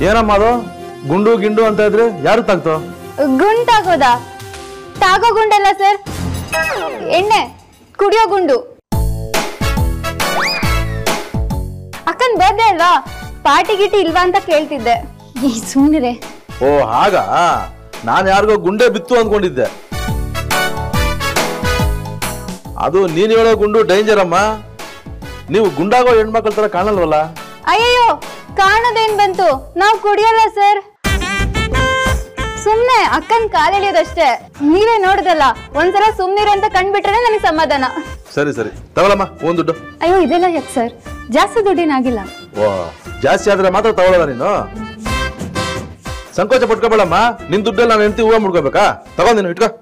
ಏನಮ್ಮ ಅದು ಗುಂಡು ಗಿಂಡು ಅಂತ ಇದ್ರೆ ಯಾರು ತಾಗ್ತೋ ಗುಂಟಾಗೋದಾ ತಾಗೋ ಗುಂಡಲ್ಲ ಸರ್ ಎಣ್ಣೆ ಕುಡಿಯೋ ಗುಂಡು ಅಕ್ಕನ್ ಬರ್ಡೇ ಅಲ್ವಾ ಪಾರ್ಟಿ ಗಿಟಿ ಇಲ್ವಾ ಅಂತ ಕೇಳ್ತಿದ್ದೆ ಈ ಸುಮ್ಮನಿರೆ ಓ ಹಾಗ ನಾನು ಯಾರಿಗೋ ಗುಂಡೆ ಬಿತ್ತು ಅಂದ್ಕೊಂಡಿದ್ದೆ ಅದು ನೀನ್ ಹೇಳೋ ಗುಂಡು ಡೇಂಜರ್ ಅಮ್ಮ ನೀವು ಗುಂಡಾಗೋ ಹೆಣ್ಮಕ್ಳ ತರ ಕಾಣಲ್ವಲ್ಲ ಅಯ್ಯಯ್ಯೋ ಕಾಣೋದೇನ್ ಬಂತು ನಾವು ಕುಡಿಯಲ್ಲ ಸರ್ ಸುಮ್ನೆ ಅಕ್ಕನ್ ಕಾಲೆಳಿಯೋದಷ್ಟೇ ನೀವೇ ನೋಡ್ದಲ್ಲ ಒಂದ್ಸಲ ಸುಮ್ನಿರು ಅಂತ ಕಂಡ್ಬಿಟ್ರೆ ನನಗೆ ಸಮಾಧಾನ ಸರಿ ಸರಿ ತಗೊಳಮ್ಮ ಒಂದ್ ದುಡ್ಡು ಅಯ್ಯೋ ಇದೆಲ್ಲ ಯಾಕೆ ಸರ್ ಜಾಸ್ತಿ ದುಡ್ಡೇನಾಗಿಲ್ಲ ಓ ಜಾಸ್ತಿ ಆದ್ರೆ ಮಾತ್ರ ತಗೊಳ್ಳೋದ ನೀನು ಸಂಕೋಚ ಪಟ್ಕೋಬೇಡಮ್ಮ ನಿನ್ ದುಡ್ಡಲ್ಲಿ ನಾನು ಹೆಂಡತಿ ಹೂವ ಮುಡ್ಕೋಬೇಕಾ ತಗೊಂಡ್ ನೀನು ಇಟ್ಕೋ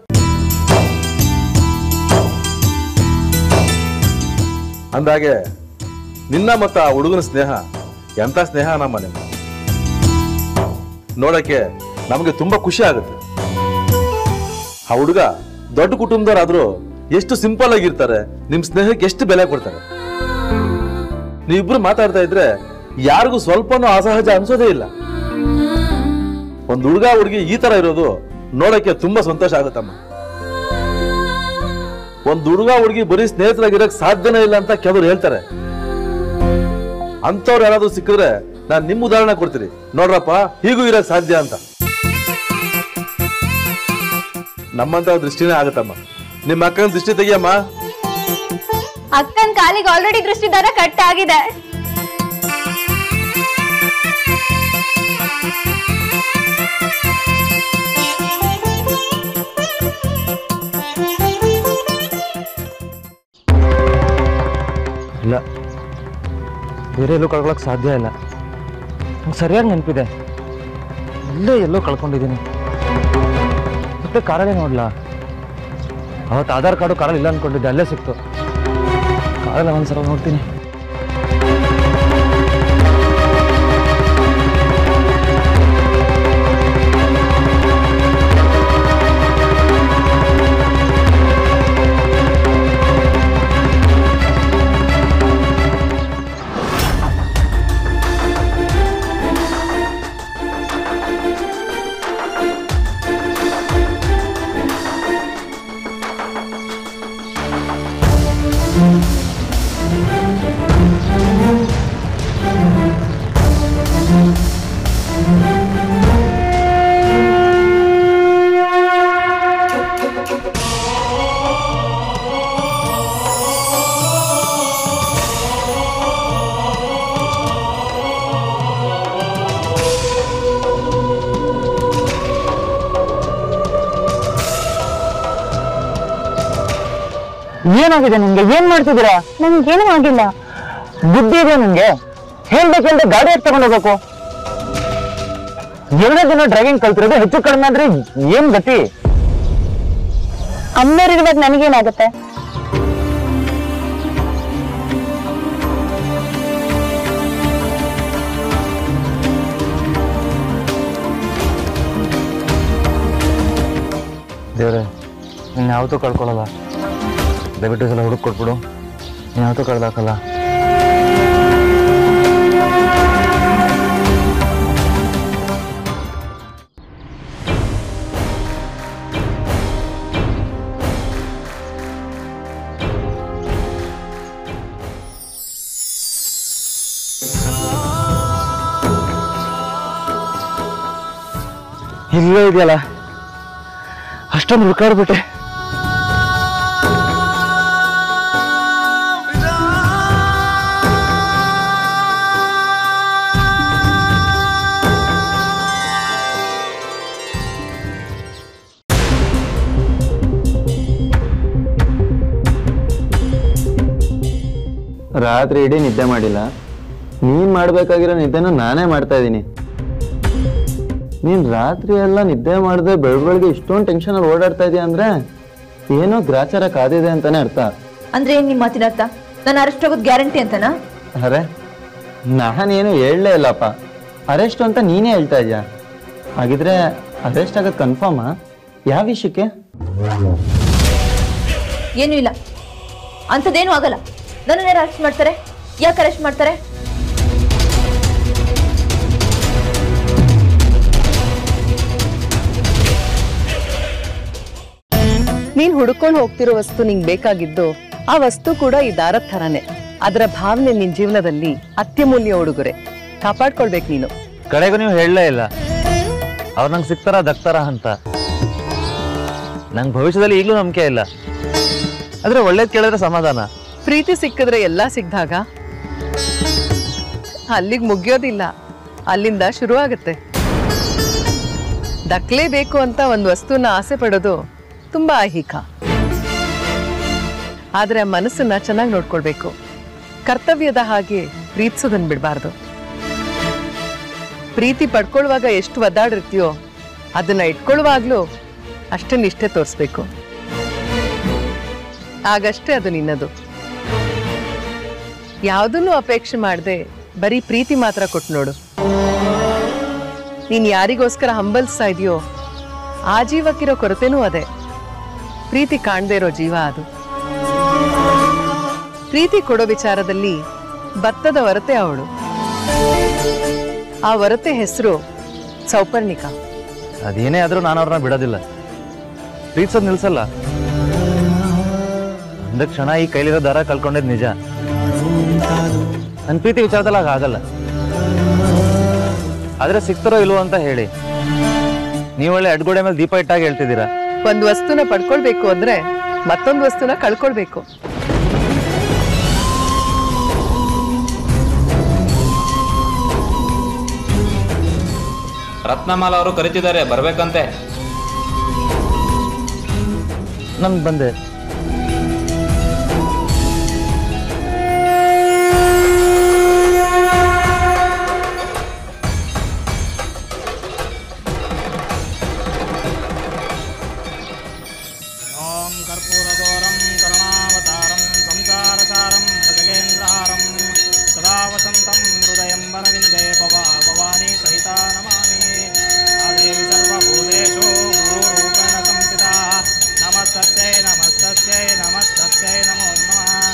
ಅಂದಾಗೆ ನಿನ್ನ ಮತ್ತ ಆ ಹುಡುಗನ ಸ್ನೇಹ ಎಂತ ಸ್ನೇಹ ನಮ್ಮ ನಿಮ್ಮ ನೋಡಕ್ಕೆ ನಮಗೆ ತುಂಬಾ ಖುಷಿ ಆಗುತ್ತೆ ಆ ಹುಡುಗ ದೊಡ್ಡ ಕುಟುಂಬದವರಾದ್ರೂ ಎಷ್ಟು ಸಿಂಪಲ್ ಆಗಿರ್ತಾರೆ ನಿಮ್ ಸ್ನೇಹಕ್ಕೆ ಎಷ್ಟು ಬೆಲೆ ಕೊಡ್ತಾರೆ ನೀವಿಬ್ರು ಮಾತಾಡ್ತಾ ಇದ್ರೆ ಯಾರಿಗೂ ಸ್ವಲ್ಪನೂ ಅಸಹಜ ಅನ್ಸೋದೇ ಇಲ್ಲ ಒಂದ್ ಹುಡುಗ ಹುಡುಗಿ ಈ ತರ ಇರೋದು ನೋಡಕ್ಕೆ ತುಂಬಾ ಸಂತೋಷ ಆಗುತ್ತಮ್ಮ ಒಂದ್ ಹುಡುಗ ಹುಡುಗಿ ಬರೀ ಸ್ನೇಹಿತರಾಗಿರಕ್ ಸಾಧ್ಯನೇ ಇಲ್ಲ ಅಂತ ಕೆಲವರು ಹೇಳ್ತಾರೆ ಅಂತವ್ರು ಯಾರಾದ್ರೂ ಸಿಕ್ಕಿದ್ರೆ ನಾನ್ ನಿಮ್ ಉದಾಹರಣೆ ಕೊಡ್ತೀನಿ ನೋಡ್ರಪ್ಪ ಹೀಗೂ ಇರಕ್ ಸಾಧ್ಯ ಅಂತ ನಮ್ಮಂತ ದೃಷ್ಟಿನೇ ಆಗುತ್ತಮ್ಮ ನಿಮ್ಮ ಅಕ್ಕನ ದೃಷ್ಟಿ ತೆಗಿಯಮ್ಮ ಅಕ್ಕನ್ ಕಾಲಿಗೆ ಆಲ್ರೆಡಿ ದೃಷ್ಟಿದಾರ ಕಟ್ ಆಗಿದೆ ಇಲ್ಲ ಬೇರೆ ಎಲ್ಲೂ ಕಳ್ಕೊಳಕ್ಕೆ ಸಾಧ್ಯ ಇಲ್ಲ ನಂಗೆ ಸರಿಯಾಗಿ ನೆನಪಿದೆ ಇಲ್ಲೇ ಎಲ್ಲೋ ಕಳ್ಕೊಂಡಿದ್ದೀನಿ ಮತ್ತೆ ಕಾರಲ್ಲೇ ನೋಡ್ಲಾ ಅವತ್ತು ಆಧಾರ್ ಕಾರ್ಡು ಕಾರಲ್ಲಿ ಇಲ್ಲ ಅನ್ಕೊಂಡಿದ್ದೆ ಅಲ್ಲೇ ಸಿಕ್ತು ಕಾರಲ್ಲಿ ಒಂದ್ಸಲ ನೋಡ್ತೀನಿ ಏನಾಗಿದೆ ನಿಮ್ಗೆ ಏನ್ ಮಾಡ್ತಿದ್ದೀರಾ ನನ್ಗೇನು ಆಗಿಲ್ಲ ಬುದ್ಧಿ ಇದೆ ನಿಮ್ಗೆ ಹೇಳ್ಬೇಕು ಹೇಳ್ದೆ ಗಾಡಿ ಎತ್ ತಗೊಂಡು ಹೋಗ್ಬೇಕು ಎರಡೇ ದಿನ ಡ್ರೈವಿಂಗ್ ಕಲ್ತಿರೋದು ಹೆಚ್ಚು ಕಡಿಮೆ ಅಂದ್ರೆ ಏನ್ ಗತಿ ಅಮ್ಮರಿರುವಾಗ ನನಗೇನಾಗುತ್ತೆ ದೇವ್ರೆ ನೀನ್ ಯಾವತ್ತೂ ಕಳ್ಕೊಳ್ಳಲ್ಲ ದಯವಿಟ್ಟು ಸಲ ಹುಡುಕ್ ಕೊಟ್ಬಿಡು ನೀನ್ ಯಾವತ್ತೂ ಕಳ್ದಾಕಲ್ಲ ಇಲ್ಲೇ ಇದೆಯಲ್ಲ ಅಷ್ಟೊಂದು ಹುಡ್ಕಾಡ್ಬಿಟ್ಟೆ ರಾತ್ರಿ ಇಡೀ ನಿದ್ದೆ ಮಾಡಿಲ್ಲ ನೀನ್ ಮಾಡ್ಬೇಕಾಗಿರೋ ನಿದ್ದೆನ ನಾನೇ ಮಾಡ್ತಾ ಇದ್ದೀನಿ ನೀನ್ ರಾತ್ರಿ ಎಲ್ಲ ನಿದ್ದೆ ಮಾಡದೆ ಬೆಳ್ ಬೆಳಗ್ಗೆ ಇಷ್ಟೊಂದು ಟೆನ್ಷನ್ ಅಲ್ಲಿ ಓಡಾಡ್ತಾ ಇದೀಯ ಅಂದ್ರೆ ಏನೋ ಗ್ರಾಚಾರ ಕಾದಿದೆ ಅಂತಾನೆ ಅರ್ಥ ಅಂದ್ರೆ ಏನ್ ನಿಮ್ಮ ಮಾತಿನ ಅರ್ಥ ನಾನು ಅರೆಸ್ಟ್ ಆಗೋದು ಗ್ಯಾರಂಟಿ ಅಂತನಾ ಅರೆ ನಾನೇನು ಹೇಳಲೇ ಇಲ್ಲಪ್ಪ ಅರೆಸ್ಟ್ ಅಂತ ನೀನೇ ಹೇಳ್ತಾ ಇದೀಯ ಹಾಗಿದ್ರೆ ಅರೆಸ್ಟ್ ಆಗೋದು ಕನ್ಫರ್ಮಾ ಯಾವ ವಿಷಯಕ್ಕೆ ಏನೂ ಇಲ್ಲ ಅಂಥದ್ದೇನೂ ಆಗಲ್ಲ ನನ್ನನ್ನು ಅರೆಸ್ಟ್ ಮಾಡ್ತಾರೆ ಯಾಕೆ ಅರೆಸ್ಟ್ ಮಾಡ್ತಾರೆ ನೀನ್ ಹುಡ್ಕೊಂಡು ಹೋಗ್ತಿರೋ ವಸ್ತು ನಿಂಗ್ ಬೇಕಾಗಿದ್ದು ಆ ವಸ್ತು ಕೂಡ ಈ ದಾರದ ಥರನೇ ಅದರ ಭಾವನೆ ನಿನ್ ಜೀವನದಲ್ಲಿ ಅತ್ಯಮೂಲ್ಯ ಉಡುಗೊರೆ ಕಾಪಾಡ್ಕೊಳ್ಬೇಕು ನೀನು ಕಡೆಗೂ ನೀವು ಹೇಳಲೇ ಇಲ್ಲ ಅವ್ರು ನಂಗೆ ಸಿಗ್ತಾರ ದಕ್ತಾರ ಅಂತ ನಂಗೆ ಭವಿಷ್ಯದಲ್ಲಿ ಈಗಲೂ ನಂಬಿಕೆ ಇಲ್ಲ ಆದ್ರೆ ಒಳ್ಳೇದ್ ಕೇಳಿದ್ರೆ ಸಮಾಧಾನ ಪ್ರೀತಿ ಸಿಕ್ಕಿದ್ರೆ ಎಲ್ಲ ಸಿಕ್ಕಿದಾಗ ಅಲ್ಲಿಗೆ ಮುಗಿಯೋದಿಲ್ಲ ಅಲ್ಲಿಂದ ಶುರು ಆಗುತ್ತೆ ದಕ್ಲೇಬೇಕು ಅಂತ ಒಂದು ವಸ್ತುನ ಆಸೆ ಪಡೋದು ತುಂಬಾ ಐಹಿಕ ಆದ್ರೆ ಆ ಮನಸ್ಸನ್ನ ಚೆನ್ನಾಗಿ ನೋಡ್ಕೊಳ್ಬೇಕು ಕರ್ತವ್ಯದ ಹಾಗೆ ಪ್ರೀತಿಸೋದನ್ನ ಬಿಡಬಾರ್ದು ಪ್ರೀತಿ ಪಡ್ಕೊಳ್ಳುವಾಗ ಎಷ್ಟು ಒದ್ದಾಡಿರ್ತೀಯೋ ಅದನ್ನ ಇಟ್ಕೊಳ್ಳುವಾಗ್ಲೂ ಅಷ್ಟೇ ನಿಷ್ಠೆ ತೋರಿಸ್ಬೇಕು ಆಗಷ್ಟೇ ಅದು ನಿನ್ನದು ಯಾವುದನ್ನು ಅಪೇಕ್ಷೆ ಮಾಡದೆ ಬರೀ ಪ್ರೀತಿ ಮಾತ್ರ ಕೊಟ್ಟು ನೋಡು ನೀನ್ ಯಾರಿಗೋಸ್ಕರ ಹಂಬಲಿಸ್ತಾ ಇದೆಯೋ ಆ ಜೀವಕ್ಕಿರೋ ಕೊರತೆನೂ ಅದೇ ಪ್ರೀತಿ ಕಾಣದೇ ಇರೋ ಜೀವ ಅದು ಪ್ರೀತಿ ಕೊಡೋ ವಿಚಾರದಲ್ಲಿ ಭತ್ತದ ಹೊರತೆ ಅವಳು ಆ ಹೊರತೆ ಹೆಸರು ಸೌಪರ್ಣಿಕ ಅದೇನೇ ಆದ್ರೂ ನಾನು ಅವ್ರನ್ನ ಬಿಡೋದಿಲ್ಲ ಪ್ರೀತಿಸೋದು ನಿಲ್ಸಲ್ಲ ಅಂದ ಕ್ಷಣ ಈ ಕೈಲಿರೋ ದಾರ ಕಳ್ಕೊಂಡಿದ್ ನಿಜ ನನ್ನ ಪ್ರೀತಿ ವಿಚಾರದಲ್ಲಿ ಹಾಗೆ ಆಗಲ್ಲ ಆದ್ರೆ ಸಿಗ್ತಾರೋ ಇಲ್ವೋ ಅಂತ ಹೇಳಿ ನೀವು ಒಳ್ಳೆ ಅಡ್ಗೋಡೆ ಮೇಲೆ ದೀಪ ಇಟ್ಟಾಗ ಹೇಳ್ತಿದ್ದೀರಾ ಒಂದು ವಸ್ತುನ ಪಡ್ಕೊಳ್ಬೇಕು ಅಂದ್ರೆ ಮತ್ತೊಂದು ವಸ್ತುನ ಕಳ್ಕೊಳ್ಬೇಕು ರತ್ನಮಾಲ ಅವರು ಕರಿತಿದ್ದಾರೆ ಬರ್ಬೇಕಂತೆ ನಮ್ಗೆ ಬಂದೆ ॐ कर्पूरदोरं करुणावतारं संसारसारं भजगेन्द्रहारं सदा वसन्तं हृदयं वनविन्दे भवा भवानी सहिता नमामि आदेवि सर्वभूतेषु गुरुरूपेण संस्थिता नमस्तस्यै नमस्तस्यै नमस्तस्यै नमो नमः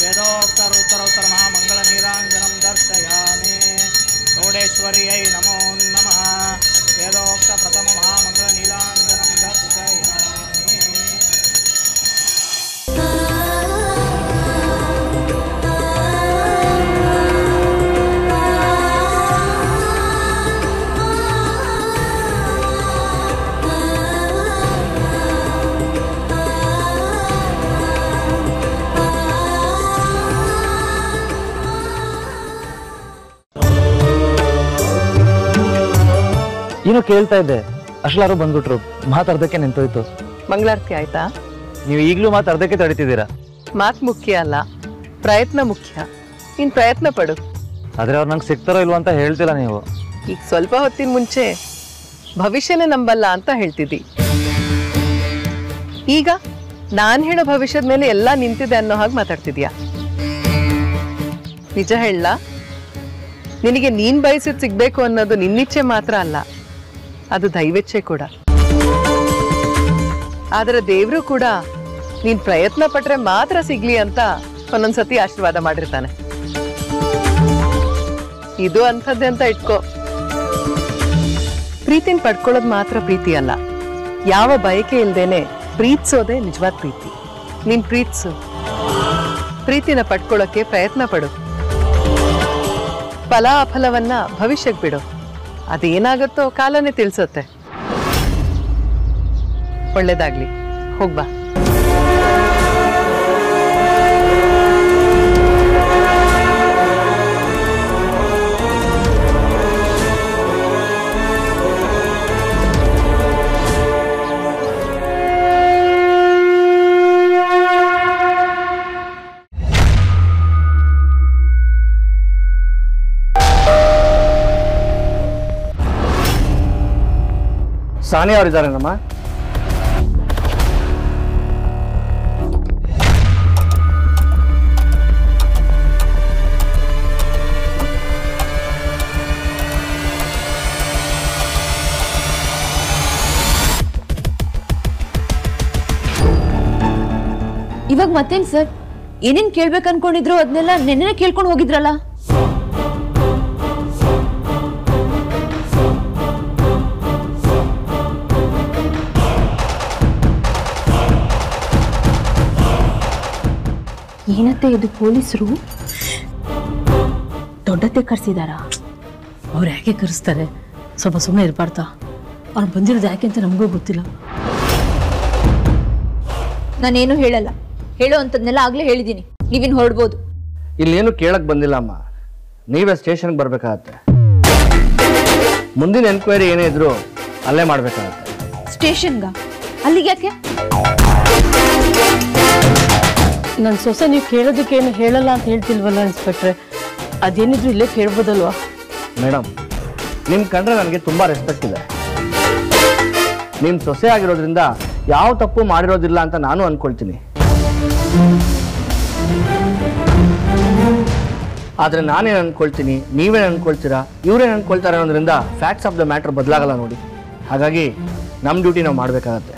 वेदोक्तरुत्तरोत्तरमहामङ्गलनीराञ्जनं दर्शयामि षोडेश्वर्यै नमो नमः वेदोक्तप्रथममहामङ्गलनीलाञ्जनं दर्शयामि ಏನೋ ಕೇಳ್ತಾ ಇದ್ದೆ ಅಷ್ಟಲಾರು ಬಂದ್ಬಿಟ್ರು ಮಾತಾಡ್ದಕ್ಕೆ ನಿಂತೋಯ್ತು ಮಂಗಳಾರತಿ ಆಯ್ತಾ ನೀವು ಈಗಲೂ ಮಾತಾಡ್ದಕ್ಕೆ ತಡಿತಿದ್ದೀರಾ ಮಾತ್ ಮುಖ್ಯ ಅಲ್ಲ ಪ್ರಯತ್ನ ಮುಖ್ಯ ನೀನ್ ಪ್ರಯತ್ನ ಪಡು ಆದ್ರೆ ಅವ್ರು ನಂಗೆ ಸಿಗ್ತಾರೋ ಇಲ್ವೋ ಅಂತ ಹೇಳ್ತಿಲ್ಲ ನೀವು ಈಗ ಸ್ವಲ್ಪ ಹೊತ್ತಿನ ಮುಂಚೆ ಭವಿಷ್ಯನೇ ನಂಬಲ್ಲ ಅಂತ ಹೇಳ್ತಿದ್ದಿ ಈಗ ನಾನ್ ಹೇಳೋ ಭವಿಷ್ಯದ ಮೇಲೆ ಎಲ್ಲ ನಿಂತಿದೆ ಅನ್ನೋ ಹಾಗೆ ಮಾತಾಡ್ತಿದ್ಯಾ ನಿಜ ಹೇಳ ನಿನಗೆ ನೀನ್ ಬಯಸಿದ್ ಸಿಗ್ಬೇಕು ಅನ್ನೋದು ನಿನ್ನಿಚ್ಛೆ ಮಾತ್ರ ಅಲ್ಲ ಅದು ದೈವೇಚ್ಛೆ ಕೂಡ ಆದ್ರೆ ದೇವ್ರು ಕೂಡ ನೀನ್ ಪ್ರಯತ್ನ ಪಟ್ರೆ ಮಾತ್ರ ಸಿಗ್ಲಿ ಅಂತ ಒಂದೊಂದ್ಸತಿ ಆಶೀರ್ವಾದ ಮಾಡಿರ್ತಾನೆ ಇದು ಅಂಥದ್ದೇ ಅಂತ ಇಟ್ಕೋ ಪ್ರೀತಿನ ಪಡ್ಕೊಳ್ಳೋದು ಮಾತ್ರ ಪ್ರೀತಿ ಅಲ್ಲ ಯಾವ ಬಯಕೆ ಇಲ್ದೇನೆ ಪ್ರೀತಿಸೋದೇ ನಿಜವಾದ ಪ್ರೀತಿ ನೀನ್ ಪ್ರೀತಿಸು ಪ್ರೀತಿನ ಪಡ್ಕೊಳ್ಳೋಕೆ ಪ್ರಯತ್ನ ಪಡು ಫಲ ಅಫಲವನ್ನ ಭವಿಷ್ಯಕ್ಕೆ ಬಿಡು ಅದೇನಾಗುತ್ತೋ ಕಾಲನೇ ತಿಳಿಸುತ್ತೆ ಒಳ್ಳೇದಾಗ್ಲಿ ಹೋಗ್ಬಾ ಸಾನಿ ಅವರಿದ್ದಾರೇನಮ್ಮ ಇವಾಗ ಮತ್ತೇನ್ ಸರ್ ಏನೇನ್ ಕೇಳ್ಬೇಕು ಅನ್ಕೊಂಡಿದ್ರು ಅದನ್ನೆಲ್ಲ ನೆನ್ನೆ ಕೇಳ್ಕೊಂಡು ಹೋಗಿದ್ರಲ್ಲ ಏನತ್ತೆ ಇದು ಪೊಲೀಸರು ದೊಡ್ಡತ್ತೆ ಕರ್ಸಿದಾರಾ ಅವ್ರು ಯಾಕೆ ಕರೆಸ್ತಾರೆ ಸ್ವಲ್ಪ ಸುಮ್ಮನೆ ಇರಬಾರ್ದಾ ಅವ್ರು ಬಂದಿರೋದು ಯಾಕೆ ಅಂತ ನಮಗೂ ಗೊತ್ತಿಲ್ಲ ನಾನೇನು ಹೇಳಲ್ಲ ಹೇಳೋ ಅಂಥದ್ನೆಲ್ಲ ಆಗ್ಲೇ ಹೇಳಿದ್ದೀನಿ ನೀವಿನ್ ಹೊರಡ್ಬೋದು ಇಲ್ಲೇನು ಕೇಳಕ್ ಬಂದಿಲ್ಲ ಅಮ್ಮ ನೀವೇ ಸ್ಟೇಷನ್ಗೆ ಬರ್ಬೇಕಾಗತ್ತೆ ಮುಂದಿನ ಎನ್ಕ್ವೈರಿ ಏನೇ ಇದ್ರು ಅಲ್ಲೇ ಮಾಡ್ಬೇಕಾಗತ್ತೆ ಸ್ಟೇಷನ್ಗ ಅಲ್ಲಿಗೆ ಯಾಕೆ ನನ್ನ ಸೊಸೆ ನೀವು ಕೇಳೋದಕ್ಕೇನು ಹೇಳಲ್ಲ ಅಂತ ಹೇಳ್ತಿಲ್ವಲ್ಲ ಇನ್ಸ್ಪೆಕ್ಟ್ರೆ ಅದೇನಿದ್ರು ಇಲ್ಲೇ ಕೇಳ್ಬೋದಲ್ವಾ ಮೇಡಮ್ ನಿಮ್ಮ ಕಂಡ್ರೆ ನನಗೆ ತುಂಬ ರೆಸ್ಪೆಕ್ಟ್ ಇದೆ ನಿಮ್ಮ ಸೊಸೆ ಆಗಿರೋದ್ರಿಂದ ಯಾವ ತಪ್ಪು ಮಾಡಿರೋದಿಲ್ಲ ಅಂತ ನಾನು ಅನ್ಕೊಳ್ತೀನಿ ಆದರೆ ನಾನೇನು ಅನ್ಕೊಳ್ತೀನಿ ನೀವೇನು ಅನ್ಕೊಳ್ತೀರಾ ಇವರೇನು ಅನ್ಕೊಳ್ತಾರೆ ಅನ್ನೋದ್ರಿಂದ ಫ್ಯಾಕ್ಟ್ಸ್ ಆಫ್ ದ ಮ್ಯಾಟ್ರ್ ಬದಲಾಗಲ್ಲ ನೋಡಿ ಹಾಗಾಗಿ ನಮ್ಮ ಡ್ಯೂಟಿ ನಾವು ಮಾಡಬೇಕಾಗತ್ತೆ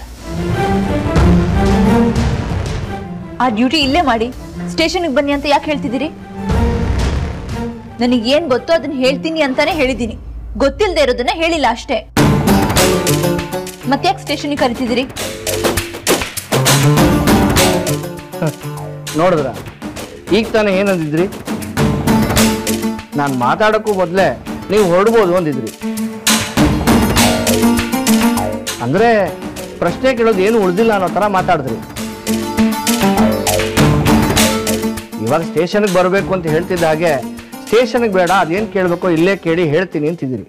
ಆ ಡ್ಯೂಟಿ ಇಲ್ಲೇ ಮಾಡಿ ಸ್ಟೇಷನ್ಗೆ ಬನ್ನಿ ಅಂತ ಯಾಕೆ ಹೇಳ್ತಿದ್ದೀರಿ ನನಗೆ ಏನ್ ಗೊತ್ತೋ ಅದನ್ನ ಹೇಳ್ತೀನಿ ಅಂತಾನೆ ಹೇಳಿದ್ದೀನಿ ಗೊತ್ತಿಲ್ಲದೆ ಇರೋದನ್ನ ಹೇಳಿಲ್ಲ ಅಷ್ಟೇ ಮತ್ತೆ ಯಾಕೆ ಸ್ಟೇಷನ್ಗೆ ಕರಿತಿದ್ದೀರಿ ನೋಡಿದ್ರ ಈಗ ತಾನೇ ಏನಂದಿದ್ರಿ ನಾನು ಮಾತಾಡೋಕ್ಕೂ ಮೊದಲೇ ನೀವು ಹೊರಡ್ಬೋದು ಅಂದಿದ್ರಿ ಅಂದ್ರೆ ಪ್ರಶ್ನೆ ಕೇಳೋದು ಏನು ಉಳಿದಿಲ್ಲ ಅನ್ನೋ ಥರ ಮಾತಾಡಿದ್ರಿ ಇವಾಗ ಸ್ಟೇಷನ್ಗೆ ಬರಬೇಕು ಅಂತ ಹೇಳ್ತಿದ್ದ ಹಾಗೆ ಸ್ಟೇಷನ್ಗೆ ಬೇಡ ಅದೇನು ಕೇಳಬೇಕೋ ಇಲ್ಲೇ ಕೇಳಿ ಹೇಳ್ತೀನಿ ಅಂತಿದ್ದೀರಿ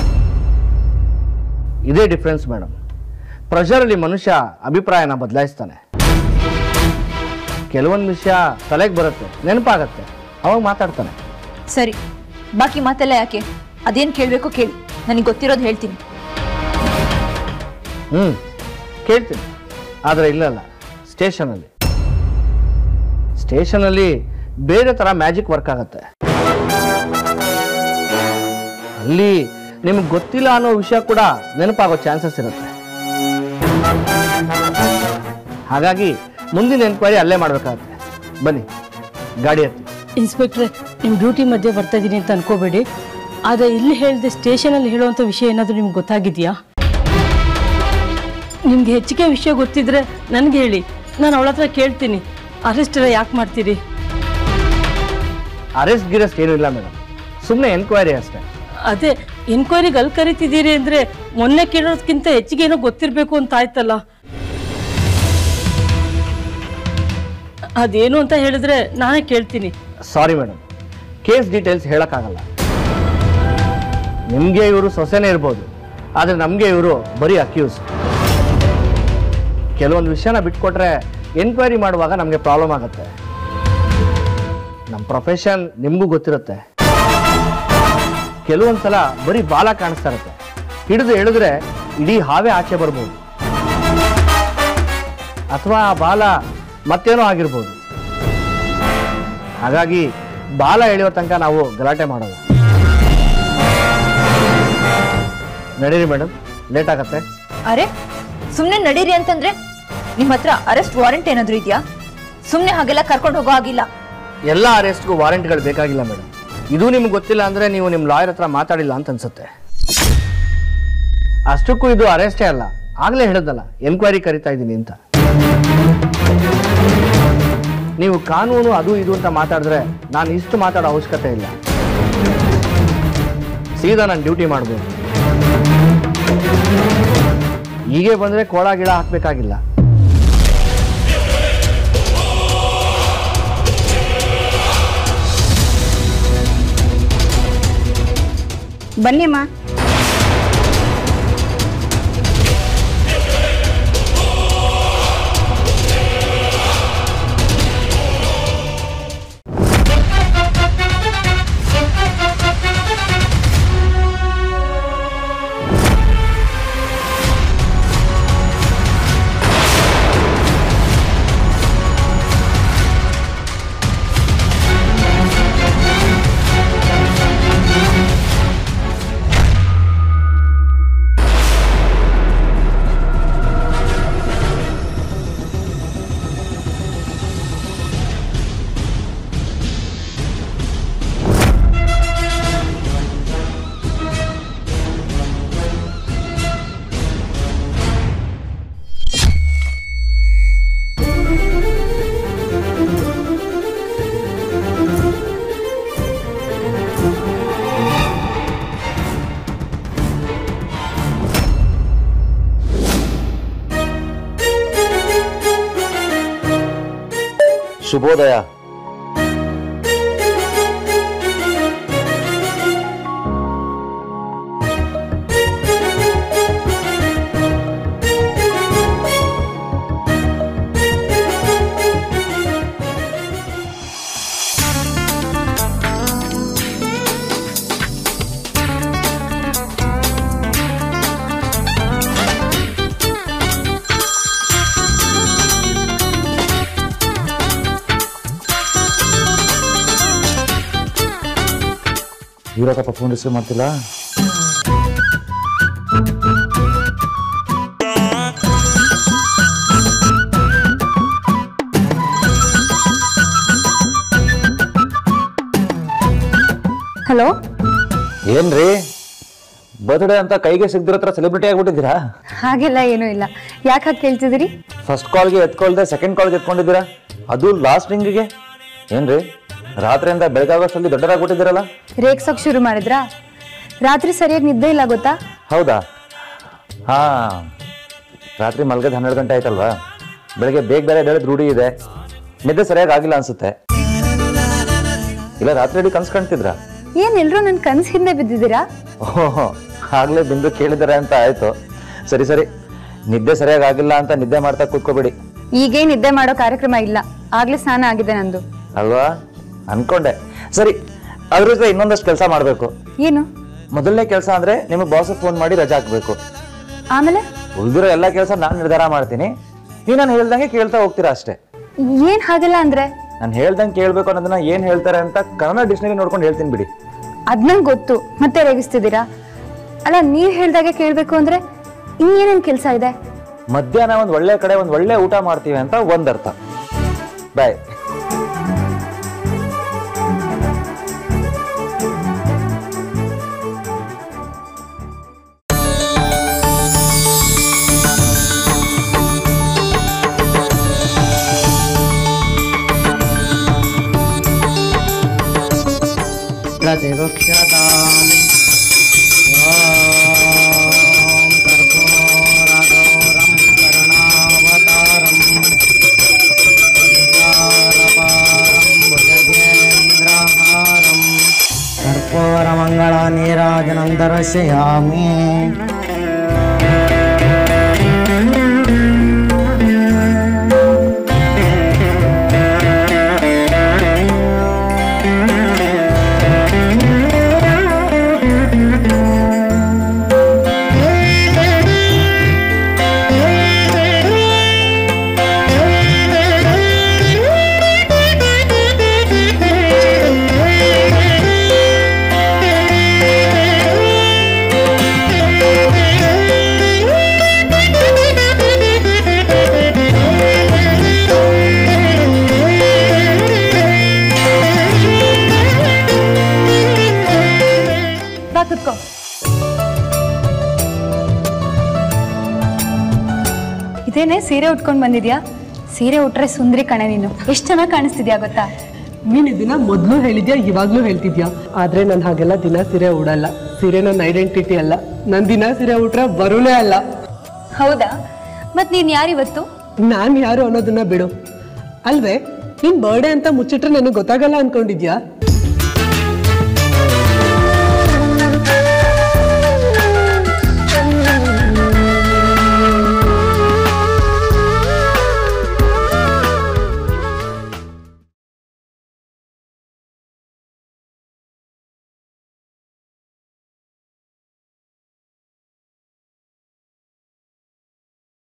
ಇದೇ ಡಿಫ್ರೆನ್ಸ್ ಮೇಡಮ್ ಪ್ರೆಷರಲ್ಲಿ ಮನುಷ್ಯ ಅಭಿಪ್ರಾಯನ ಬದಲಾಯಿಸ್ತಾನೆ ಕೆಲವೊಂದು ವಿಷಯ ತಲೆಗೆ ಬರುತ್ತೆ ನೆನಪಾಗತ್ತೆ ಅವಾಗ ಮಾತಾಡ್ತಾನೆ ಸರಿ ಬಾಕಿ ಮಾತೆಲ್ಲ ಯಾಕೆ ಅದೇನ್ ಕೇಳ್ಬೇಕೋ ಕೇಳಿ ನನಗೆ ಗೊತ್ತಿರೋದು ಹೇಳ್ತೀನಿ ಹ್ಞೂ ಕೇಳ್ತೀನಿ ಆದರೆ ಇಲ್ಲಲ್ಲ ಸ್ಟೇಷನಲ್ಲಿ ಸ್ಟೇಷನಲ್ಲಿ ಬೇರೆ ಥರ ಮ್ಯಾಜಿಕ್ ವರ್ಕ್ ಆಗುತ್ತೆ ಅಲ್ಲಿ ನಿಮ್ಗೆ ಗೊತ್ತಿಲ್ಲ ಅನ್ನೋ ವಿಷಯ ಕೂಡ ನೆನಪಾಗೋ ಚಾನ್ಸಸ್ ಇರುತ್ತೆ ಹಾಗಾಗಿ ಮುಂದಿನ ಎನ್ಕ್ವೈರಿ ಅಲ್ಲೇ ಮಾಡಬೇಕಾಗತ್ತೆ ಬನ್ನಿ ಗಾಡಿ ಹತ್ತಿ ಇನ್ಸ್ಪೆಕ್ಟ್ರೆ ನಿಮ್ಮ ಡ್ಯೂಟಿ ಮಧ್ಯೆ ಬರ್ತಾ ಇದ್ದೀನಿ ಅಂತ ಅನ್ಕೋಬೇಡಿ ಆದರೆ ಇಲ್ಲಿ ಹೇಳಿದೆ ಸ್ಟೇಷನಲ್ಲಿ ಹೇಳುವಂಥ ವಿಷಯ ಏನಾದರೂ ನಿಮ್ಗೆ ಗೊತ್ತಾಗಿದೆಯಾ ನಿಮ್ಗೆ ಹೆಚ್ಚಿಗೆ ವಿಷಯ ಗೊತ್ತಿದ್ರೆ ನನಗೆ ಹೇಳಿ ನಾನು ಅವಳ ಹತ್ರ ಕೇಳ್ತೀನಿ ಅರೆಸ್ಟ್ ಎಲ್ಲ ಯಾಕೆ ಮಾಡ್ತೀರಿ ಅರೆಸ್ಟ್ ಗಿರೆಸ್ಟ್ ಏನೂ ಇಲ್ಲ ಮೇಡಮ್ ಸುಮ್ಮನೆ ಎನ್ಕ್ವೈರಿ ಅಷ್ಟೇ ಅದೇ ಎನ್ಕ್ವೈರಿಗೆ ಅಲ್ಲಿ ಕರಿತಿದ್ದೀರಿ ಅಂದರೆ ಮೊನ್ನೆ ಕೇಳೋದಕ್ಕಿಂತ ಹೆಚ್ಚಿಗೆ ಏನೋ ಗೊತ್ತಿರಬೇಕು ಅಂತ ಆಯ್ತಲ್ಲ ಅದೇನು ಅಂತ ಹೇಳಿದ್ರೆ ನಾನೇ ಕೇಳ್ತೀನಿ ಸಾರಿ ಮೇಡಮ್ ಕೇಸ್ ಡೀಟೇಲ್ಸ್ ಹೇಳೋಕ್ಕಾಗಲ್ಲ ನಿಮಗೆ ಇವರು ಸೊಸೆನೇ ಇರ್ಬೋದು ಆದರೆ ನಮಗೆ ಇವರು ಬರೀ ಅಕ್ಯೂಸ್ ಕೆಲವೊಂದು ವಿಷಯನ ಬಿಟ್ಕೊಟ್ರೆ ಎನ್ಕ್ವೈರಿ ಮಾಡುವಾಗ ನಮಗೆ ಪ್ರಾಬ್ಲಮ್ ಆಗುತ್ತೆ ನಮ್ಮ ಪ್ರೊಫೆಷನ್ ನಿಮಗೂ ಗೊತ್ತಿರುತ್ತೆ ಕೆಲವೊಂದು ಸಲ ಬರೀ ಬಾಲ ಕಾಣಿಸ್ತಾ ಇರುತ್ತೆ ಹಿಡಿದು ಎಳೆದ್ರೆ ಇಡೀ ಹಾವೇ ಆಚೆ ಬರ್ಬೋದು ಅಥವಾ ಆ ಬಾಲ ಮತ್ತೇನೋ ಆಗಿರ್ಬೋದು ಹಾಗಾಗಿ ಬಾಲ ಎಳೆಯೋ ತನಕ ನಾವು ಗಲಾಟೆ ಮಾಡೋದು ನಡೀರಿ ಮೇಡಮ್ ಲೇಟ್ ಆಗತ್ತೆ ಅರೆ ಸುಮ್ನೆ ನಡೀರಿ ಅಂತಂದ್ರೆ ನಿಮ್ಮ ಹತ್ರ ಅರೆಸ್ಟ್ ವಾರೆಂಟ್ ಏನಾದ್ರೂ ಇದೆಯಾ ಸುಮ್ನೆ ಹಾಗೆಲ್ಲ ಕರ್ಕೊಂಡು ಹೋಗೋ ಆಗಿಲ್ಲ ಎಲ್ಲ ಅರೆಸ್ಟ್ಗೂ ವಾರೆಂಟ್ಗಳು ಬೇಕಾಗಿಲ್ಲ ಮೇಡಮ್ ಇದು ನಿಮ್ಗೆ ಗೊತ್ತಿಲ್ಲ ಅಂದ್ರೆ ನೀವು ನಿಮ್ಮ ಲಾಯರ್ ಹತ್ರ ಮಾತಾಡಿಲ್ಲ ಅಂತ ಅನ್ಸುತ್ತೆ ಅಷ್ಟಕ್ಕೂ ಇದು ಅರೆಸ್ಟೇ ಅಲ್ಲ ಆಗ್ಲೇ ಹೇಳಿದ್ನಲ್ಲ ಎನ್ಕ್ವೈರಿ ಕರಿತಾ ಇದ್ದೀನಿ ಅಂತ ನೀವು ಕಾನೂನು ಅದು ಇದು ಅಂತ ಮಾತಾಡಿದ್ರೆ ನಾನು ಇಷ್ಟು ಮಾತಾಡೋ ಅವಶ್ಯಕತೆ ಇಲ್ಲ ಸೀದಾ ನಾನು ಡ್ಯೂಟಿ ಮಾಡ್ಬೋದು ಹೀಗೆ ಬಂದ್ರೆ ಕೋಳ ಗಿಡ ಹಾಕ್ಬೇಕಾಗಿಲ್ಲ ಬನ್ನಿಮ್ಮ ಶುಭೋದಯ ಇವರಕ್ಕಪ್ಪ ಫೋನ್ ರಿಸೀವ್ ಮಾಡ್ತಿಲ್ಲ ಹಲೋ ಏನ್ರಿ ಬರ್ತ್ಡೇ ಅಂತ ಕೈಗೆ ಸಿಗ್ದಿರೋ ಹತ್ರ ಸೆಲೆಬ್ರಿಟಿ ಆಗ್ಬಿಟ್ಟಿದ್ದೀರಾ ಹಾಗೆಲ್ಲ ಏನೂ ಇಲ್ಲ ಯಾಕೆ ಹಾಗೆ ಕೇಳ್ತಿದ್ದೀರಿ ಫಸ್ಟ್ ಕಾಲ್ಗೆ ಎತ್ಕೊಳ್ದೆ ಸೆಕೆಂಡ್ ಕಾಲ್ಗೆ ಎತ್ಕೊಂಡಿದ್ದೀರಾ ಅದು ಲಾಸ್ಟ್ ರಿಂಗಿಗೆ ಏನ್ರಿ ರಾತ್ರಿಯಿಂದ ಬೆಳಗಾಗೋಷ್ಟರಲ್ಲಿ ದೊಡ್ಡರಾಗ್ಬಿಟ್ಟಿದ್ದೀರಲ್ಲ ರೇಗ್ಸೋಕ್ ಶುರು ಮಾಡಿದ್ರಾ ರಾತ್ರಿ ಸರಿಯಾಗಿ ನಿದ್ದೆ ಇಲ್ಲ ಗೊತ್ತಾ ಹೌದಾ ಹಾ ರಾತ್ರಿ ಮಲ್ಗದ್ ಹನ್ನೆರಡು ಗಂಟೆ ಆಯ್ತಲ್ವಾ ಬೆಳಗ್ಗೆ ಬೇಗ ಬೇರೆ ಎದ್ದೇಳದ್ ರೂಢಿ ಇದೆ ನಿದ್ದೆ ಸರಿಯಾಗಿ ಆಗಿಲ್ಲ ಅನ್ಸುತ್ತೆ ಇಲ್ಲ ರಾತ್ರಿ ಇಡೀ ಕನ್ಸ್ ಕಾಣ್ತಿದ್ರಾ ಏನ್ ಎಲ್ರೂ ನನ್ನ ಕನ್ಸ್ ಹಿಂದೆ ಬಿದ್ದಿದ್ದೀರಾ ಓಹೋ ಆಗ್ಲೇ ಬಿಂದು ಕೇಳಿದಾರೆ ಅಂತ ಆಯ್ತು ಸರಿ ಸರಿ ನಿದ್ದೆ ಸರಿಯಾಗಿ ಆಗಿಲ್ಲ ಅಂತ ನಿದ್ದೆ ಮಾಡ್ತಾ ಕೂತ್ಕೋಬೇಡಿ ಈಗೇನ್ ನಿದ್ದೆ ಮಾಡೋ ಕಾರ್ಯಕ್ರಮ ಇಲ್ಲ ಆಗ್ಲೇ ಸ್ನಾನ ಆಗಿದೆ ನಂದು ಅಲ್ವಾ ಅನ್ಕೊಂಡೆ ಸರಿ ಅದ್ರ ಜೊತೆ ಇನ್ನೊಂದಷ್ಟು ಕೆಲಸ ಮಾಡಬೇಕು ಏನು ಮೊದಲನೇ ಕೆಲಸ ಅಂದ್ರೆ ನಿಮಗೆ ಬಾಸ್ ಫೋನ್ ಮಾಡಿ ರಜಾ ಹಾಕ್ಬೇಕು ಆಮೇಲೆ ಉಳಿದಿರೋ ಎಲ್ಲ ಕೆಲಸ ನಾನು ನಿರ್ಧಾರ ಮಾಡ್ತೀನಿ ನೀವು ನಾನು ಹೇಳ್ದಂಗೆ ಕೇಳ್ತಾ ಹೋಗ್ತೀರಾ ಅಷ್ಟೇ ಏನ್ ಹಾಗೆಲ್ಲ ಅಂದ್ರೆ ನಾನು ಹೇಳ್ದಂಗೆ ಕೇಳ್ಬೇಕು ಅನ್ನೋದನ್ನ ಏನ್ ಹೇಳ್ತಾರೆ ಅಂತ ಕನ್ನಡ ಡಿಕ್ಷನರಿ ನೋಡ್ಕೊಂಡು ಹೇಳ್ತೀನಿ ಬಿಡಿ ಅದ್ ನಂಗೆ ಗೊತ್ತು ಮತ್ತೆ ರೇಗಿಸ್ತಿದ್ದೀರಾ ಅಲ್ಲ ನೀವ್ ಹೇಳ್ದಾಗೆ ಕೇಳ್ಬೇಕು ಅಂದ್ರೆ ಇನ್ನೇನೇನ್ ಕೆಲ್ಸ ಇದೆ ಮಧ್ಯಾಹ್ನ ಒಂದ್ ಒಳ್ಳೆ ಕಡೆ ಒಂದ್ ಒಳ್ಳೆ ಊಟ ಮಾಡ್ತೀವಿ ಅಂತ ಒಂದರ್ಥ ಬಾಯ್ प्रतिगुह्यताम् ॐ कर्पूरगौरं करुणावतारम् विशालपारं भुजगेन्द्रहारं कर्पूरमङ्गलनीराजनं दर्शयामि ಬಾ ಕುತ್ಕೋ ಇದೇನೆ ಸೀರೆ ಉಟ್ಕೊಂಡ್ ಬಂದಿದ್ಯಾ ಸೀರೆ ಉಟ್ರೆ ಸುಂದ್ರಿ ಕಣೆ ನೀನು ಎಷ್ಟ್ ಚೆನ್ನಾಗಿ ಕಾಣಿಸ್ತಿದ್ಯಾ ಗೊತ್ತಾ ನೀನ್ ಇದನ್ನ ಮೊದಲು ಹೇಳಿದ್ಯಾ ಇವಾಗ್ಲೂ ಹೇಳ್ತಿದ್ಯಾ ಆದ್ರೆ ನಾನು ಹಾಗೆಲ್ಲ ದಿನ ಸೀರೆ ಉಡಲ್ಲ ಸೀರೆ ನನ್ನ ಐಡೆಂಟಿಟಿ ಅಲ್ಲ ನನ್ ದಿನ ಸೀರೆ ಉಟ್ರೆ ಬರುಲೇ ಅಲ್ಲ ಹೌದಾ ಮತ್ ನೀನ್ ಯಾರಿವತ್ತು ನಾನ್ ಯಾರು ಅನ್ನೋದನ್ನ ಬಿಡು ಅಲ್ವೇ ನಿನ್ ಬರ್ಡೇ ಅಂತ ಮುಚ್ಚಿಟ್ರೆ ನನಗೆ ಗೊತ್ತಾಗಲ್ಲ ಅನ್ಕೊಂಡಿದ್ಯಾ